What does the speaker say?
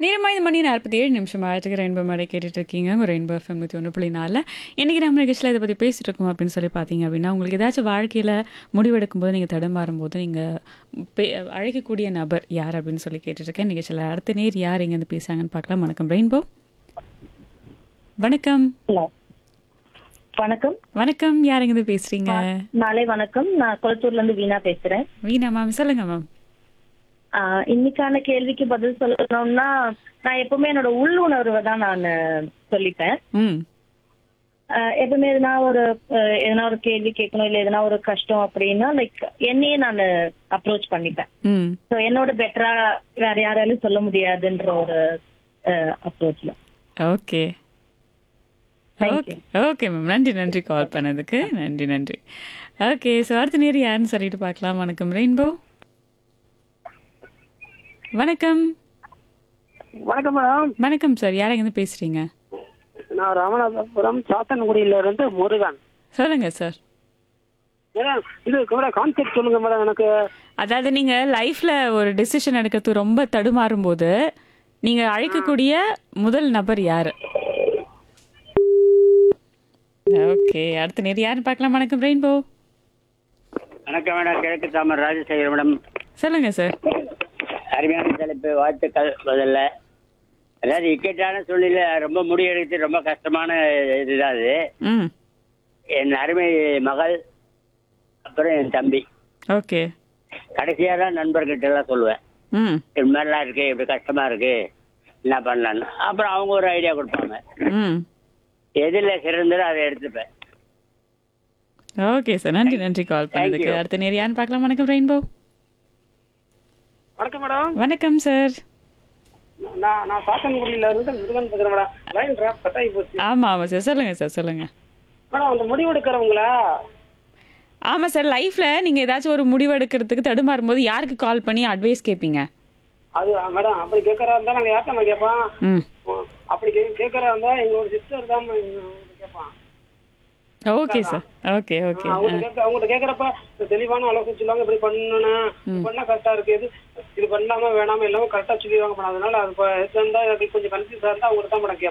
நேரமா இந்த மணி நாற்பத்தி ஏழு நிமிஷம் ஆயிரத்துக்கு ரெயின்போ மாதிரி கேட்டுட்டு இருக்கீங்க ஒரு ரெயின்போ எஃப்எம் நூற்றி ஒன்று புள்ளி நாலில் இன்றைக்கி நம்ம நிகழ்ச்சியில் இதை பற்றி பேசிட்டு இருக்கோம் அப்படின்னு சொல்லி பார்த்தீங்க அப்படின்னா உங்களுக்கு ஏதாச்சும் வாழ்க்கையில் முடிவெடுக்கும் போது நீங்கள் தடுமாறும் போது நீங்கள் அழைக்கக்கூடிய நபர் யார் அப்படின்னு சொல்லி கேட்டுட்ருக்கேன் நிகழ்ச்சியில் அடுத்த நேர் யார் இங்கேருந்து பேசுகிறாங்கன்னு பார்க்கலாம் வணக்கம் ரெயின்போ வணக்கம் ஹலோ வணக்கம் வணக்கம் யார் இங்கேருந்து பேசுகிறீங்க நாளை வணக்கம் நான் கொளத்தூர்ல இருந்து வீணா பேசுறேன் வீணா மேம் சொல்லுங்கள் மேம் ஆஹ் இன்னைக்கான கேள்விக்கு பதில் சொல்லணும்னா நான் எப்பவுமே என்னோட உள்ளுணர்வை தான் நான் சொல்லிப்பேன் ம் ஆஹ் எப்பவுமே எதனா ஒரு ஆஹ் எதனா ஒரு கேள்வி கேட்கணும் இல்ல எதனா ஒரு கஷ்டம் அப்படின்னா லைக் என்னையே நான் அப்ரோச் பண்ணிப்பேன் ம் ஸோ என்னோட பெட்டரா வேற யாராலும் சொல்ல முடியாதுன்ற ஒரு அப்ரோச்ல okay Thank okay okay ma'am நன்றி நன்றி கால் பண்ணதுக்கு நன்றி நன்றி ஓகே ஸோ அடுத்த நேரம் யாருன்னு சொல்லிட்டு பார்க்கலாம் வணக்கம் ரெயின்போ வணக்கம் வணக்கம் மேடம் வணக்கம் சார் யார் எங்கேருந்து பேசுறீங்க நான் ராமநாதபுரம் சாத்தன்குடியில இருந்து முருகன் சொல்லுங்க சார் மேடம் இது கூட கான்செப்ட் சொல்லுங்க மேடம் எனக்கு அதாவது நீங்க லைஃப்ல ஒரு டெசிஷன் எடுக்கிறது ரொம்ப தடுமாறும் போது நீங்க அழைக்கக்கூடிய முதல் நபர் யாரு ஓகே அடுத்த நேரம் யாருன்னு பார்க்கலாம் வணக்கம் ரெயின்போ வணக்கம் மேடம் கிழக்கு தாமர் ராஜசேகர் மேடம் சொல்லுங்க சார் அருமையான தலைப்பு வாழ்த்துக்கள் முதல்ல அதாவது இக்கட்டான சூழ்நிலை ரொம்ப முடிவெடுத்து ரொம்ப கஷ்டமான இதுதான் அது ம் என் அருமை மகள் அப்புறம் என் தம்பி ஓகே கடைசியாக தான் நண்பர்கிட்ட எல்லாம் சொல்லுவேன் ம் இது மாதிரிலாம் இருக்கு இப்படி கஷ்டமா இருக்கு என்ன பண்ணலான்னு அப்புறம் அவங்க ஒரு ஐடியா கொடுப்பாங்க ம் எதில் சிறந்ததோ அதை எடுத்துப்பேன் ஓகே சார் நன்றி நன்றி கால் பண்ணதுக்கு you. அடுத்த நேர் யாருன்னு பார்க்கலாம் வணக்கம் ரெயின்போ வணக்கம் மேடம் வணக்கம் சார் நான் நான் சாத்தன்குடியில இருந்து முருகன் பேசுறேன் மேடம் லைன் டிராப் கட்டாயி போச்சு ஆமாம் ஆமாம் சார் சொல்லுங்கள் சார் சொல்லுங்கள் மேடம் அந்த முடிவெடுக்கிறவங்கள ஆமாம் சார் லைஃப்பில் நீங்கள் ஏதாச்சும் ஒரு முடிவு எடுக்கிறதுக்கு தடுமாறும் போது யாருக்கு கால் பண்ணி அட்வைஸ் கேட்பீங்க அது மேடம் அப்படி கேட்கறா இருந்தா நாங்க யார்ட்ட நம்ம கேட்போம் ம் அப்படி கே- கேட்கறா இருந்தா எங்களோட சிஸ்டர் தான் கேட்பான் ஓகே சார் ஓகே ஓகே அவங்க கேட்க அவங்ககிட்ட கேட்கறப்ப தெளிவான ஆலோசனை சொல்லுவாங்க இப்படி பண்ணணும் இது பண்ணா கரெக்டா இருக்கு இது இது பண்ணாம வேணாம எல்லாமே கரெக்டா சொல்லிடுவாங்க மேடம் அதனால அது இப்ப இருந்தா எனக்கு கொஞ்சம் கன்ஃபியூஸா இருந்தா அவங்ககிட்ட தான் மேடம் கேட்பேன்